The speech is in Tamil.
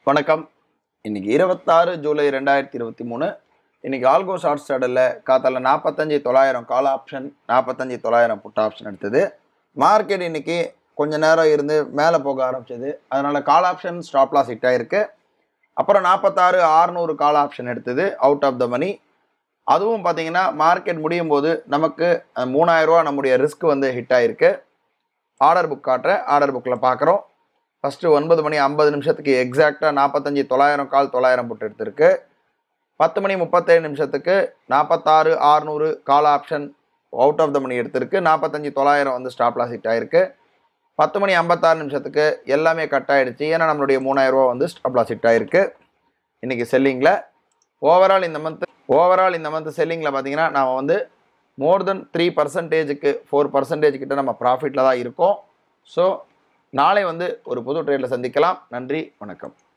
வணக்கம் இன்னைக்கு இருபத்தாறு ஜூலை ரெண்டாயிரத்தி இருபத்தி மூணு இன்னைக்கு ஆல்கோ ஷார்ட் ஸ்டார்டில் காத்தால நாற்பத்தஞ்சு தொள்ளாயிரம் கால் ஆப்ஷன் நாற்பத்தஞ்சு தொள்ளாயிரம் புட் ஆப்ஷன் எடுத்தது மார்க்கெட் இன்னைக்கு கொஞ்ச நேரம் இருந்து மேலே போக ஆரம்பிச்சது அதனால call option stop loss hit ஆயிருக்கு அப்புறம் நாற்பத்தாறு ஆறுநூறு கால் ஆப்ஷன் எடுத்தது அவுட் ஆஃப் த மணி அதுவும் பார்த்தீங்கன்னா மார்க்கெட் முடியும் போது நமக்கு அஹ், மூணாயிரம் ரூபா நம்முடைய ரிஸ்க் வந்து ஹிட் ஆயிருக்கு ஆர்டர் புக் காட்டுறேன் ஆர்டர் புக்கில் பார்க்குறோம் ஃபஸ்ட்டு ஒன்பது மணி ஐம்பது நிமிஷத்துக்கு எக்ஸாக்டாக நாற்பத்தஞ்சு தொள்ளாயிரம் கால் தொள்ளாயிரம் போட்டு எடுத்திருக்கு பத்து மணி முப்பத்தேழு நிமிஷத்துக்கு நாற்பத்தாறு ஆறுநூறு call option out of the money எடுத்திருக்கு நாற்பத்தஞ்சு தொள்ளாயிரம் வந்து ஸ்டாப் லாஸ் ஹிட் ஆயிருக்கு பத்து மணி ஐம்பத்தாறு நிமிஷத்துக்கு எல்லாமே கட் ஆயிடுச்சு ஏன்னா நம்மளுடைய மூணாயிரம் ரூபா வந்து ஸ்டாப் லாஸ் ஹிட் ஆயிருக்கு இன்றைக்கி செல்லிங்கில் ஓவரால் இந்த மந்த் ஓவரால் இந்த மந்த் செல்லிங்கில் பார்த்தீங்கன்னா நாம் வந்து மோர் தென் த்ரீ பர்சன்டேஜுக்கு ஃபோர் பர்சன்டேஜ் கிட்ட நம்ம ப்ராஃபிட்டில் தான் இருக்கோம் ஸோ நாளை வந்து ஒரு புது ட்ரேடில் சந்திக்கலாம் நன்றி வணக்கம்